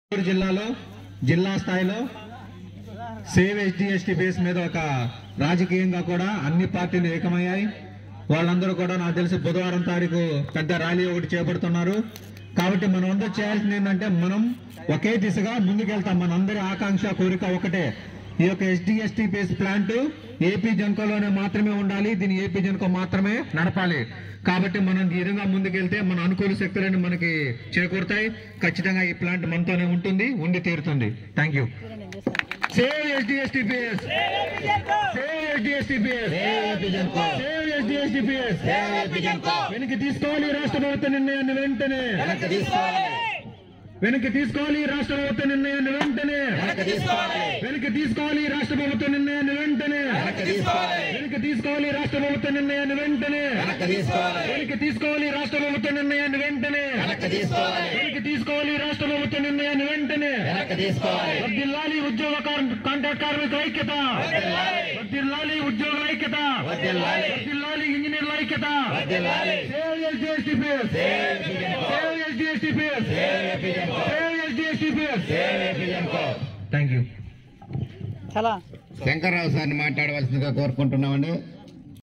గుంటూరు జిల్లాలో జిల్లా స్థాయిలో సేవ్ ఎస్డిఎస్టీ బేస్ మీద ఒక రాజకీయంగా కూడా అన్ని పార్టీలు ఏకమయ్యాయి వాళ్ళందరూ కూడా నాకు తెలిసి బుధవారం తారీఖు పెద్ద ర్యాలీ ఒకటి చేపడుతున్నారు కాబట్టి మనం అందరూ చేయాల్సింది ఏంటంటే మనం ఒకే దిశగా ముందుకెళ్తాం మనందరి ఆకాంక్ష కోరిక ఒకటే ఈ యొక్క ఎస్డిఎస్టీ బేస్ ప్లాంట్ ఏపీ జన్కోలోనే మాత్రమే ఉండాలి దీన్ని ఏపీ జన్కో మాత్రమే నడపాలి కాబట్టి మనం ఈ విధంగా ముందుకెళ్తే మన అనుకూల శక్తులను మనకి చేకూరుతాయి ఖచ్చితంగా ఈ ప్లాంట్ మనతోనే ఉంటుంది ఉండి తీరుతుంది thank you save SDSTPS save SDSTPS save SDSTPS వెనక్కి తీసుకోవాలి రాష్ట్ర ప్రభుత్వ నిర్ణయాన్ని వెంటనే వెనక్కి తీసుకోవాలి రాష్ట్ర ప్రభుత్వ నిర్ణయాన్ని వెంటనే వెనక్కి తీసుకోవాలి రాష్ట్ర ప్రభుత్వ నిర్ణయాన్ని వెంటనే వెనక్కి తీసుకోవాలి రాష్ట్ర ప్రభుత్వ నిర్ణయాన్ని వెంటనే వెనక్కి తీసుకోవాలి రాష్ట్ర ప్రభుత్వ నిర్ణయాన్ని వెంటనే వెనక్కి తీసుకోవాలి రాష్ట్ర ప్రభుత్వ నిర్ణయాన్ని వెంటనే వర్దిల్లాలి ఉద్యోగ కార్- కాంట్రాక్ట్ కార్మికుల ఐక్యత వర్దిల్లాలి ఉద్యోగుల ఐక్యత వర్దిల్లాలి ఇంజనీర్ల ఐక్యత save SDSTPS save SDSTPS save SDSTPS thank you చాలా శంకర్రావు సార్ని మాట్లాడవలసిందిగా కోరుకుంటున్నామండి